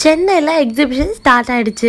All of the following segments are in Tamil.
சென்னையில் எக்ஸிபிஷன் ஸ்டார்ட் ஆயிடுச்சு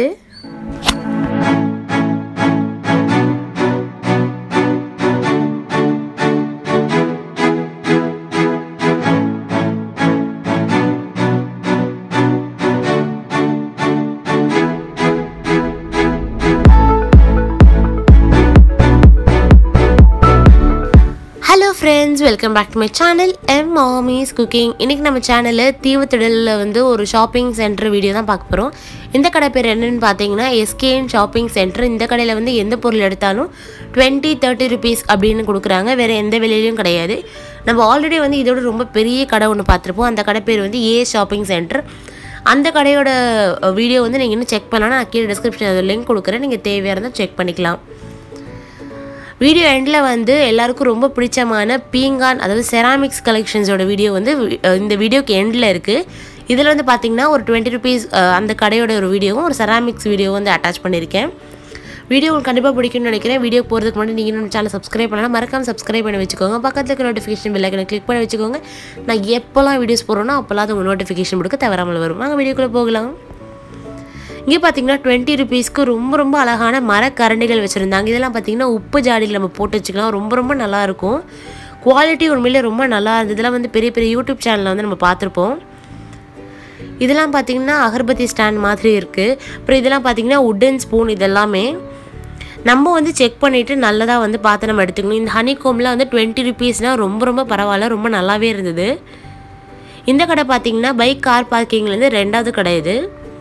hello friends welcome back to my channel M mommy's cooking இன்றைக்கி நம்ம சேனலில் தீவுத்திடலில் வந்து ஒரு ஷாப்பிங் சென்டர் வீடியோ தான் பார்க்க போகிறோம் இந்த கடை பேர் என்னென்னு பார்த்தீங்கன்னா எஸ்கேஎன் ஷாப்பிங் சென்டர் இந்த கடையில் வந்து எந்த பொருள் எடுத்தாலும் டுவெண்ட்டி தேர்ட்டி ருபீஸ் அப்படின்னு கொடுக்குறாங்க வேறு எந்த விலையிலையும் கிடையாது நம்ம ஆல்ரெடி வந்து இதோட ரொம்ப பெரிய கடை ஒன்று பார்த்துருப்போம் அந்த கடை பேர் வந்து ஏ ஷாப்பிங் சென்டர் அந்த கடையோட வீடியோ வந்து நீங்கள் இன்னும் செக் பண்ணலாம் நான் கீழே டிஸ்கிரிப்ஷன் லிங்க் கொடுக்குறேன் நீங்கள் தேவையாக இருந்தால் செக் பண்ணிக்கலாம் வீடியோ எண்டில் வந்து எல்லாருக்கும் ரொம்ப பிடிச்சமான பீங்கான் அதாவது செராமிக்ஸ் கலெக்ஷன்ஸோட வீடியோ வந்து வி- அஹ் இந்த வீடியோக்கு எண்டில் இருக்குது இதில் வந்து பார்த்தீங்கன்னா ஒரு டுவெண்ட்டி ருபீஸ் அந்த கடையோட ஒரு வீடியோவும் ஒரு செராமிக்ஸ் வீடியோவும் வந்து அட்டாச் பண்ணியிருக்கேன் வீடியோ உங்களுக்கு கண்டிப்பாக பிடிக்கும்னு நினைக்கிறேன் வீடியோ போகிறதுக்கு முன்னாடி நீங்கள் நம்ம சேனல் சப்ஸ்கிரைப் பண்ணலாம் மறக்காம சப்ஸ்கிரைப் பண்ணி வச்சுக்கோங்க பக்கத்தில் இருக்க நோட்டிஃபிகேஷன் பெல்லைக்கனை கிளிக் பண்ணி வச்சுக்கோங்க நான் எப்போல்லாம் வீடியோஸ் போடுறேனோ அப்போல்லாம் அது உங்கள் நோட்டிஃபிகேஷன் கொடுக்க தவறாமல் வரும் வாங்க வீடியோக்குள்ளே போகலாம் இங்கே பார்த்தீங்கன்னா டுவெண்ட்டி ருபீஸ்க்கு ரொம்ப ரொம்ப அழகான மரக்கரண்டிகள் வச்சுருந்தாங்க இதெல்லாம் பார்த்தீங்கன்னா உப்பு ஜாடியில் நம்ம போட்டு வச்சுக்கலாம் ரொம்ப ரொம்ப நல்லாயிருக்கும் குவாலிட்டி உண்மையிலே ரொம்ப நல்லா இருந்தது இதெல்லாம் வந்து பெரிய பெரிய யூடியூப் சேனலில் வந்து நம்ம பார்த்துருப்போம் இதெல்லாம் பார்த்தீங்கன்னா அகர்பத்தி ஸ்டாண்ட் மாதிரி இருக்குது அப்புறம் இதெல்லாம் பார்த்தீங்கன்னா உட்டன் ஸ்பூன் இதெல்லாமே நம்ம வந்து செக் பண்ணிவிட்டு நல்லதாக வந்து பார்த்து நம்ம எடுத்துக்கணும் இந்த ஹனி கோம்லாம் வந்து டுவெண்ட்டி ருபீஸ்னால் ரொம்ப ரொம்ப பரவாயில்ல ரொம்ப நல்லாவே இருந்தது இந்த கடை பார்த்தீங்கன்னா பைக் கார் பார்க்கிங்லேருந்து ரெண்டாவது கடை இது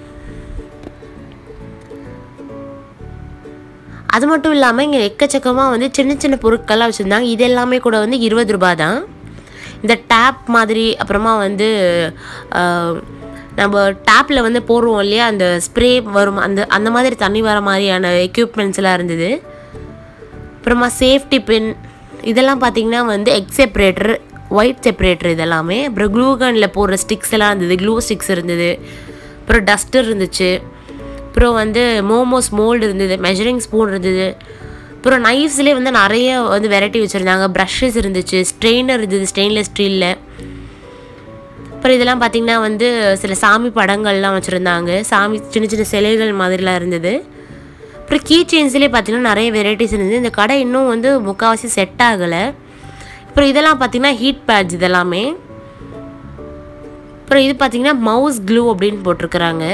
அது மட்டும் இல்லாமல் இங்கே எக்கச்சக்கமாக வந்து சின்ன சின்ன பொருட்கள்லாம் வச்சுருந்தாங்க இது எல்லாமே கூட வந்து இருபது ரூபாய் தான் இந்த டேப் மாதிரி அப்புறமா வந்து ஆஹ், நம்ம டேப்பில் வந்து போடுவோம் இல்லையா அந்த ஸ்ப்ரே வரும் அந்த அந்த மாதிரி தண்ணி வர மாதிரியான எக்யூப்மெண்ட்ஸ் எல்லாம் இருந்தது அப்புறமா சேஃப்டி பின் இதெல்லாம் பார்த்தீங்கன்னா வந்து எக் செப்பரேட்டர் ஒயிட் செப்பரேட்டர் இதெல்லாமே அப்புறம் க்ளூ கனில் போடுற ஸ்டிக்ஸ் எல்லாம் இருந்தது க்ளூ ஸ்டிக்ஸ் இருந்தது அப்புறம் டஸ்டர் இருந்துச்சு அப்புறம் வந்து மோமோஸ் மோல்டு இருந்தது மெஷரிங் ஸ்பூன் இருந்தது அப்புறம் நைஃப்ஸ்லேயே வந்து நிறைய வந்து வெரைட்டி வச்சுருந்தாங்க ப்ரஷஸ் இருந்துச்சு ஸ்ட்ரெயினர் இருந்தது ஸ்டெயின்லெஸ் ஸ்டீலில் அப்புறம் இதெல்லாம் பார்த்தீங்கன்னா வந்து சில சாமி படங்கள்லாம் வச்சுருந்தாங்க சாமி சின்ன சின்ன சிலைகள் மாதிரிலாம் இருந்தது அப்புறம் கீ செயின்ஸ்லேயே பார்த்தீங்கன்னா நிறைய வெரைட்டிஸ் இருந்தது இந்த கடை இன்னும் வந்து முக்கால்வாசி செட் ஆகலை அப்புறம் இதெல்லாம் பார்த்தீங்கன்னா ஹீட் பேட்ஸ் இதெல்லாமே அப்புறம் இது பார்த்தீங்கன்னா மவுஸ் க்ளூ அப்படின்னு போட்டிருக்கிறாங்க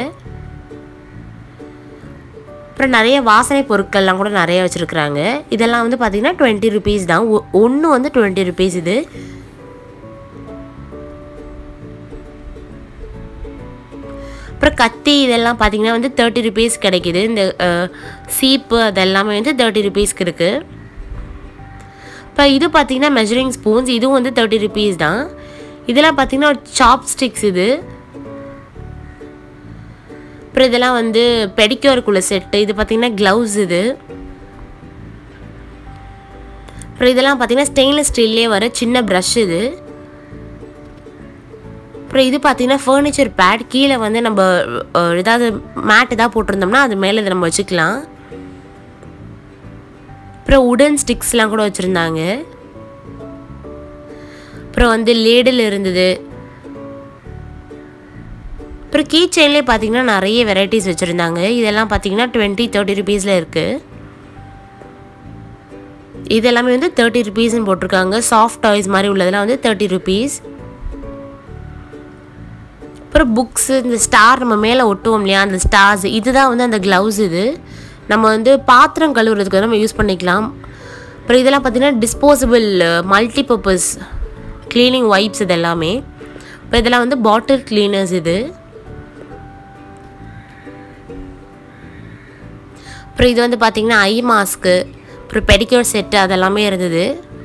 அப்புறம் நிறைய வாசனை பொருட்கள்லாம் கூட நிறைய வச்சுருக்குறாங்க இதெல்லாம் வந்து பார்த்தீங்கன்னா டுவெண்ட்டி ருபீஸ் தான் ஒன்று வந்து டுவெண்ட்டி ருபீஸ் இது அப்புறம் கத்தி இதெல்லாம் பார்த்தீங்கன்னா வந்து தேர்ட்டி ருபீஸ் கிடைக்குது இந்த அஹ், சீப்பு அதெல்லாமே வந்து தேர்ட்டி ருபீஸ்க்கு இருக்குது இப்போ இது பார்த்தீங்கன்னா மெஷரிங் ஸ்பூன்ஸ் இதுவும் வந்து தேர்ட்டி ருபீஸ் தான் இதெல்லாம் பார்த்தீங்கன்னா சாப் ஸ்டிக்ஸ் இது அப்புறம் இதெல்லாம் வந்து பெடிக்யூருக்குள்ள செட்டு இது பார்த்தீங்கன்னா க்ளவுஸ் இது அப்புறம் இதெல்லாம் பார்த்தீங்கன்னா ஸ்டெயின்லெஸ் ஸ்டீல்லே வர சின்ன ப்ரஷ் இது அப்புறம் இது பார்த்தீங்கன்னா ஃபர்னிச்சர் பேட் கீழே வந்து நம்ம அஹ், ஏதாவது மேட் ஏதாவது போட்டிருந்தோம்னா அது மேலே இதை நம்ம வச்சுக்கலாம் அப்புறம் உடன் ஸ்டிக்ஸ்லாம் கூட வச்சுருந்தாங்க அப்புறம் வந்து லேடில் இருந்தது அப்புறம் கீ செயின்லேயே பார்த்தீங்கன்னா நிறைய வெரைட்டிஸ் வச்சுருந்தாங்க இதெல்லாம் பார்த்தீங்கன்னா டுவெண்ட்டி தேர்ட்டி ருபீஸில் இருக்குது இது எல்லாமே வந்து தேர்ட்டி ருபீஸ்னு போட்டிருக்காங்க சாஃப்ட் டாய்ஸ் மாதிரி உள்ளதெல்லாம் வந்து தேர்ட்டி ருபீஸ் அப்புறம் புக்ஸு இந்த ஸ்டார் நம்ம மேலே ஒட்டுவோம் இல்லையா அந்த ஸ்டார்ஸ் இதுதான் வந்து அந்த க்ளவுஸ் இது நம்ம வந்து பாத்திரம் கழுவுறதுக்கு நம்ம யூஸ் பண்ணிக்கலாம் அப்புறம் இதெல்லாம் பார்த்தீங்கன்னா டிஸ்போசபிள் மல்டிபர்பஸ் க்ளீனிங் வைப்ஸ் இது எல்லாமே அப்புறம் இதெல்லாம் வந்து பாட்டில் க்ளீனர்ஸ் இது அப்புறம் இது வந்து பார்த்தீங்கன்னா ஐ மாஸ்க்கு அப்புறம் பெடிக்யூர் செட்டு அதெல்லாமே இருந்தது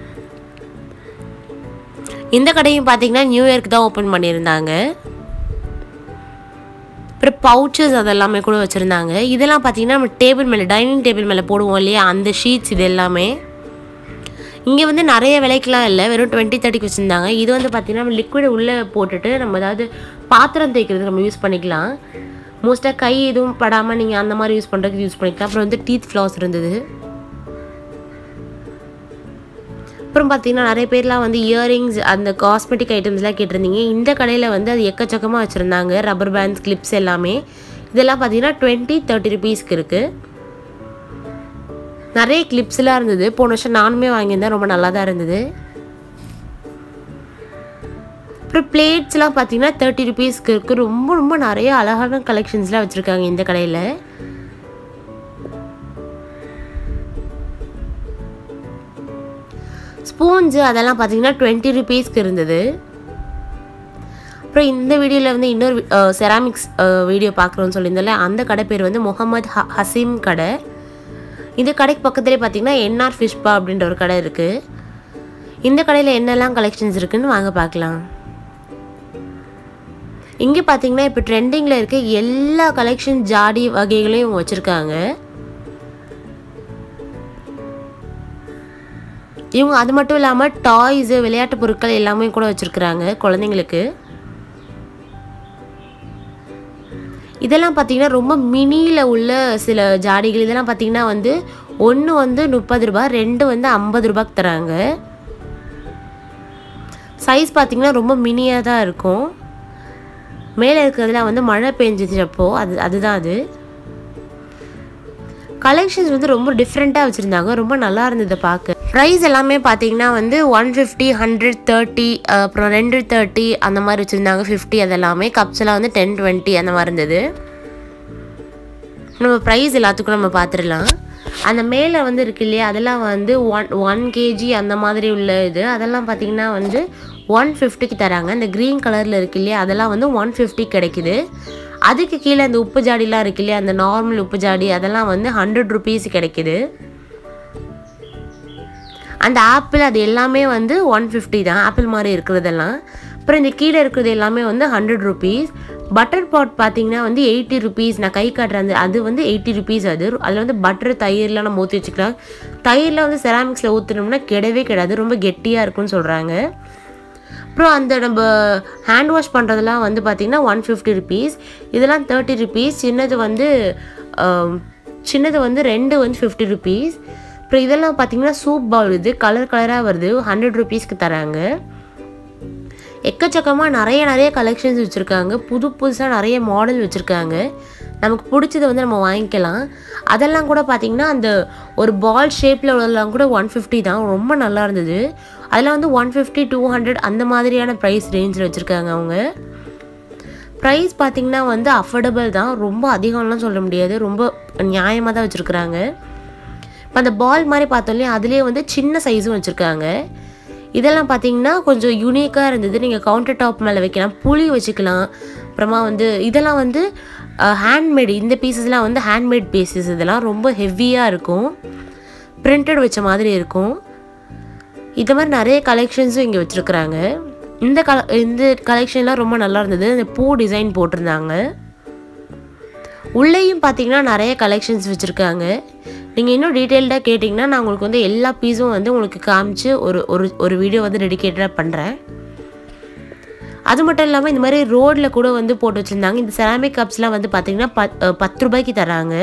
இந்த கடையும் பார்த்தீங்கன்னா நியூ இயர்க்கு தான் ஓப்பன் பண்ணியிருந்தாங்க அப்புறம் பவுச்சஸ் அதெல்லாமே கூட வச்சுருந்தாங்க இதெல்லாம் பார்த்தீங்கன்னா நம்ம டேபிள் மேலே டைனிங் டேபிள் மேலே போடுவோம் இல்லையா அந்த ஷீட்ஸ் இது எல்லாமே இங்கே வந்து நிறைய விலைக்கெலாம் இல்லை வெறும் டுவெண்ட்டி தேர்ட்டிக்கு வச்சுருந்தாங்க இது வந்து பார்த்தீங்கன்னா நம்ம லிக்விட் உள்ளே போட்டுட்டு நம்ம ஏதாவது பாத்திரம் தேய்க்கிறதுக்கு நம்ம யூஸ் பண்ணிக்கலாம் மோஸ்ட்டாக கை எதுவும் படாமல் நீங்கள் அந்த மாதிரி யூஸ் பண்ணுறதுக்கு யூஸ் பண்ணிக்கலாம் அப்புறம் வந்து டீத் ஃப்ளாஸ் இருந்தது அப்புறம் பார்த்தீங்கன்னா நிறைய பேர்லாம் வந்து இயரிங்ஸ் அந்த காஸ்மெட்டிக் ஐட்டம்ஸ்லாம் கேட்டிருந்தீங்க இந்த கடையில் வந்து அது எக்கச்சக்கமாக வச்சுருந்தாங்க ரப்பர் பேண்ட்ஸ் கிளிப்ஸ் எல்லாமே இதெல்லாம் பார்த்தீங்கன்னா டுவெண்ட்டி தேர்ட்டி ருபீஸ்க்கு இருக்குது நிறைய கிளிப்ஸ்லாம் இருந்தது போன வருஷம் நானுமே வாங்கியிருந்தேன் ரொம்ப நல்லா தான் இருந்தது அப்புறம் பிளேட்ஸ்லாம் பார்த்தீங்கன்னா தேர்ட்டி ருபீஸ்க்கு இருக்குது ரொம்ப ரொம்ப நிறைய அழகான கலெக்ஷன்ஸ்லாம் வச்சுருக்காங்க இந்த கடையில் ஸ்பூன்ஸு அதெல்லாம் பார்த்தீங்கன்னா டுவெண்ட்டி ருபீஸ்க்கு இருந்தது அப்புறம் இந்த வீடியோவில் வந்து இன்னொரு செராமிக்ஸ் வீடியோ பார்க்குறோன்னு சொல்லியிருந்தால அந்த கடை பேர் வந்து முகமது ஹ ஹசீம் கடை இந்த கடைக்கு பக்கத்துலேயே பார்த்தீங்கன்னா என்ஆர் ஃபிஷ்பா அப்படின்ற ஒரு கடை இருக்குது இந்த கடையில் என்னெல்லாம் கலெக்ஷன்ஸ் இருக்குன்னு வாங்க பார்க்கலாம் இங்கே பார்த்தீங்கன்னா இப்போ ட்ரெண்டிங்கில் இருக்க எல்லா கலெக்ஷன் ஜாடி வகைகளையும் இவங்க வச்சுருக்காங்க இவங்க அது மட்டும் இல்லாமல் டாய்ஸு விளையாட்டு பொருட்கள் எல்லாமே கூட வச்சுருக்குறாங்க குழந்தைங்களுக்கு இதெல்லாம் பார்த்தீங்கன்னா ரொம்ப மினியில் உள்ள சில ஜாடிகள் இதெல்லாம் பார்த்தீங்கன்னா வந்து ஒன்று வந்து முப்பது ரூபாய் ரெண்டு வந்து ஐம்பது ரூபாய்க்கு தராங்க சைஸ் பார்த்தீங்கன்னா ரொம்ப மினியாக தான் இருக்கும் மேலே இருக்கிறதுலாம் வந்து மழை பெஞ்சிச்சப்போ அது அதுதான் அது கலெக்ஷன்ஸ் வந்து ரொம்ப டிஃப்ரெண்ட்டாக வச்சுருந்தாங்க ரொம்ப நல்லா இருந்தது பார்க்க ப்ரைஸ் எல்லாமே பார்த்தீங்கன்னா வந்து ஒன் ஃபிஃப்டி ஹண்ட்ரட் தேர்ட்டி அப்புறம் ரெண்டு தேர்ட்டி அந்த மாதிரி வச்சுருந்தாங்க ஃபிஃப்டி அதெல்லாமே கப்ஸ் எல்லாம் வந்து டென் டுவெண்ட்டி அந்த மாதிரி இருந்தது நம்ம ப்ரைஸ் எல்லாத்துக்கும் நம்ம பார்த்துடலாம் அந்த மேலே வந்து இருக்கு இல்லையா அதெல்லாம் வந்து ஒன் ஒன் கேஜி அந்த மாதிரி உள்ள இது அதெல்லாம் பார்த்தீங்கன்னா வந்து ஒன் ஃபிஃப்டிக்கு தராங்க இந்த க்ரீன் கலரில் இருக்கு இல்லையா அதெல்லாம் வந்து ஒன் ஃபிஃப்டி கிடைக்குது அதுக்கு கீழே அந்த உப்பு ஜாடிலாம் இருக்கு இல்லையா அந்த நார்மல் உப்பு ஜாடி அதெல்லாம் வந்து ஹண்ட்ரட் ருபீஸ் கிடைக்குது அந்த ஆப்பிள் அது எல்லாமே வந்து ஒன் ஃபிஃப்டி தான் ஆப்பிள் மாதிரி இருக்கிறதெல்லாம் அப்புறம் இந்த கீழே இருக்கிறது எல்லாமே வந்து ஹண்ட்ரட் ருபீஸ் பட்டர் பாட் பார்த்தீங்கன்னா வந்து எயிட்டி ருபீஸ் நான் கை காட்டுறேன் அந்த அது வந்து எயிட்டி ருபீஸ் அது அதில் வந்து பட்டர் தயிர்லாம் நம்ம ஊற்றி வச்சுக்கலாம் தயிரில் வந்து செராமிக்ஸில் ஊற்றினோம்னா கிடவே கிடாது ரொம்ப கெட்டியாக இருக்கும்னு சொல்கிறாங்க அப்புறம் அந்த நம்ம ஹேண்ட் வாஷ் பண்ணுறதெல்லாம் வந்து பார்த்திங்கன்னா ஒன் ஃபிஃப்டி ருபீஸ் இதெல்லாம் தேர்ட்டி ருபீஸ் சின்னது வந்து சின்னது வந்து ரெண்டு வந்து ஃபிஃப்டி ருபீஸ் அப்புறம் இதெல்லாம் பார்த்தீங்கன்னா சூப் பவுல் இது கலர் கலராக வருது ஹண்ட்ரட் ருபீஸ்க்கு தராங்க எக்கச்சக்கமாக நிறைய நிறைய கலெக்ஷன்ஸ் வச்சுருக்காங்க புது புதுசாக நிறைய மாடல் வச்சுருக்காங்க நமக்கு பிடிச்சதை வந்து நம்ம வாங்கிக்கலாம் அதெல்லாம் கூட பார்த்திங்கன்னா அந்த ஒரு பால் ஷேப்பில் உள்ளதெல்லாம் கூட ஒன் ஃபிஃப்டி தான் ரொம்ப நல்லா இருந்தது அதெல்லாம் வந்து ஒன் ஃபிஃப்டி டூ ஹண்ட்ரட் அந்த மாதிரியான ப்ரைஸ் ரேஞ்சில் வச்சுருக்காங்க அவங்க ப்ரைஸ் பார்த்திங்கன்னா வந்து அஃபோர்டபுள் தான் ரொம்ப அதிகம்லாம் சொல்ல முடியாது ரொம்ப நியாயமாக தான் வச்சுருக்குறாங்க இப்போ அந்த பால் மாதிரி பார்த்தோம் இல்லையா அதுலேயே வந்து சின்ன சைஸும் வச்சுருக்காங்க இதெல்லாம் பார்த்தீங்கன்னா கொஞ்சம் யூனிக்காக இருந்தது நீங்கள் கவுண்டர் டாப் மேலே வைக்கலாம் புளி வச்சுக்கலாம் அப்புறமா வந்து இதெல்லாம் வந்து ஹேண்ட்மேட் இந்த பீசஸ்லாம் வந்து ஹேண்ட்மேட் பீசஸ் இதெல்லாம் ரொம்ப ஹெவியாக இருக்கும் பிரிண்டட் வச்ச மாதிரி இருக்கும் இந்த மாதிரி நிறைய கலெக்ஷன்ஸும் இங்கே வச்சுருக்குறாங்க இந்த கல இந்த கலெக்ஷன்லாம் ரொம்ப நல்லா இருந்தது இந்த பூ டிசைன் போட்டிருந்தாங்க உள்ளேயும் பார்த்தீங்கன்னா நிறைய கலெக்ஷன்ஸ் வச்சுருக்காங்க நீங்கள் இன்னும் டீட்டெயில்டாக கேட்டிங்கன்னா நான் உங்களுக்கு வந்து எல்லா பீஸும் வந்து உங்களுக்கு காமிச்சு ஒரு ஒரு ஒரு வீடியோ வந்து டெடிக்கேட்டடாக பண்ணுறேன் அது மட்டும் இல்லாமல் இந்த மாதிரி ரோட்டில் கூட வந்து போட்டு வச்சுருந்தாங்க இந்த செராமிக் கப்ஸ்லாம் வந்து பார்த்தீங்கன்னா பத் பத்து ரூபாய்க்கு தராங்க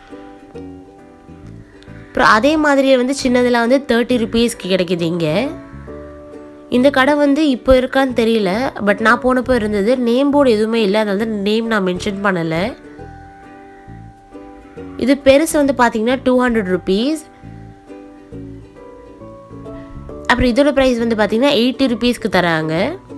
அப்புறம் அதே மாதிரியே வந்து சின்னதெல்லாம் வந்து தேர்ட்டி ருபீஸ்க்கு கிடைக்குது இங்கே இந்த கடை வந்து இப்போ இருக்கான்னு தெரியல பட் நான் போனப்போ இருந்தது நேம் போர்டு எதுவுமே இல்லை அதனால நேம் நான் மென்ஷன் பண்ணலை இது பெருசு வந்து பார்த்தீங்கன்னா டூ ஹண்ட்ரட் ருபீஸ் அப்புறம் இதோட ப்ரைஸ் வந்து பார்த்தீங்கன்னா எயிட்டி ருபீஸ்க்கு தராங்க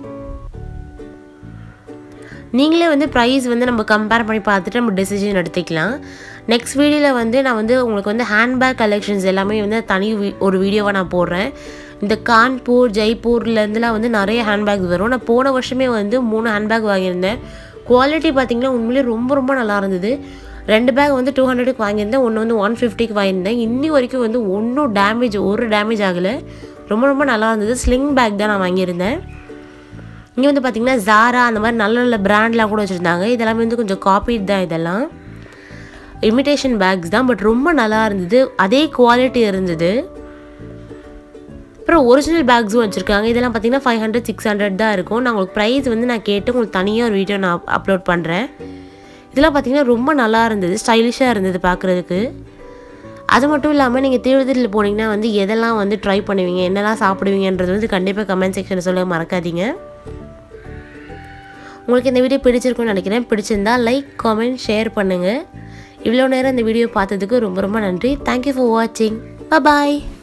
நீங்களே வந்து ப்ரைஸ் வந்து நம்ம கம்பேர் பண்ணி பார்த்துட்டு நம்ம டெசிஷன் எடுத்துக்கலாம் நெக்ஸ்ட் வீடியோவில் வந்து நான் வந்து உங்களுக்கு வந்து ஹேண்ட்பேக் கலெக்ஷன்ஸ் எல்லாமே வந்து தனி ஒரு வீடியோவாக நான் போடுறேன் இந்த கான்பூர் ஜெய்ப்பூர்லேருந்துலாம் வந்து நிறைய ஹேண்ட்பேக் வரும் நான் போன வருஷமே வந்து மூணு ஹேண்ட்பேக் வாங்கியிருந்தேன் குவாலிட்டி பார்த்திங்கன்னா உண்மையிலே ரொம்ப ரொம்ப நல்லா இருந்தது ரெண்டு பேக் வந்து டூ ஹண்ட்ரடுக்கு வாங்கியிருந்தேன் ஒன்று வந்து ஒன் ஃபிஃப்டிக்கு வாங்கியிருந்தேன் இன்னி வரைக்கும் வந்து ஒன்றும் டேமேஜ் ஒரு டேமேஜ் ஆகலை ரொம்ப ரொம்ப நல்லா இருந்தது ஸ்லிங் பேக் தான் நான் வாங்கியிருந்தேன் இங்கே வந்து பார்த்திங்கன்னா ஜாரா அந்த மாதிரி நல்ல நல்ல பிராண்ட்லாம் கூட வச்சுருந்தாங்க இதெல்லாமே வந்து கொஞ்சம் காப்பீட் தான் இதெல்லாம் இமிட்டேஷன் பேக்ஸ் தான் பட் ரொம்ப நல்லா இருந்தது அதே குவாலிட்டி இருந்தது அப்புறம் ஒரிஜினல் பேக்ஸும் வச்சுருக்காங்க இதெல்லாம் பார்த்தீங்கன்னா ஃபைவ் ஹண்ட்ரட் சிக்ஸ் ஹண்ட்ரட் தான் இருக்கும் நான் உங்களுக்கு ப்ரைஸ் வந்து நான் கேட்டு உங்களுக்கு தனியாக ஒரு வீடியோ நான் அப்லோட் பண்ணுறேன் இதெல்லாம் பார்த்தீங்கன்னா ரொம்ப நல்லா இருந்தது ஸ்டைலிஷாக இருந்தது பார்க்குறதுக்கு அது மட்டும் இல்லாமல் நீங்கள் தீவிரத்தில் போனீங்கன்னா வந்து எதெல்லாம் வந்து ட்ரை பண்ணுவீங்க என்னெல்லாம் சாப்பிடுவீங்கன்றது வந்து கண்டிப்பாக கமெண்ட் செக்ஷனில் சொல்ல மறக்காதீங்க உங்களுக்கு இந்த வீடியோ பிடிச்சிருக்கும்னு நினைக்கிறேன் பிடிச்சிருந்தா லைக் காமெண்ட் ஷேர் பண்ணுங்கள் இவ்வளோ நேரம் இந்த வீடியோ பார்த்ததுக்கு ரொம்ப ரொம்ப நன்றி தேங்க்யூ ஃபார் வாட்சிங் பாய்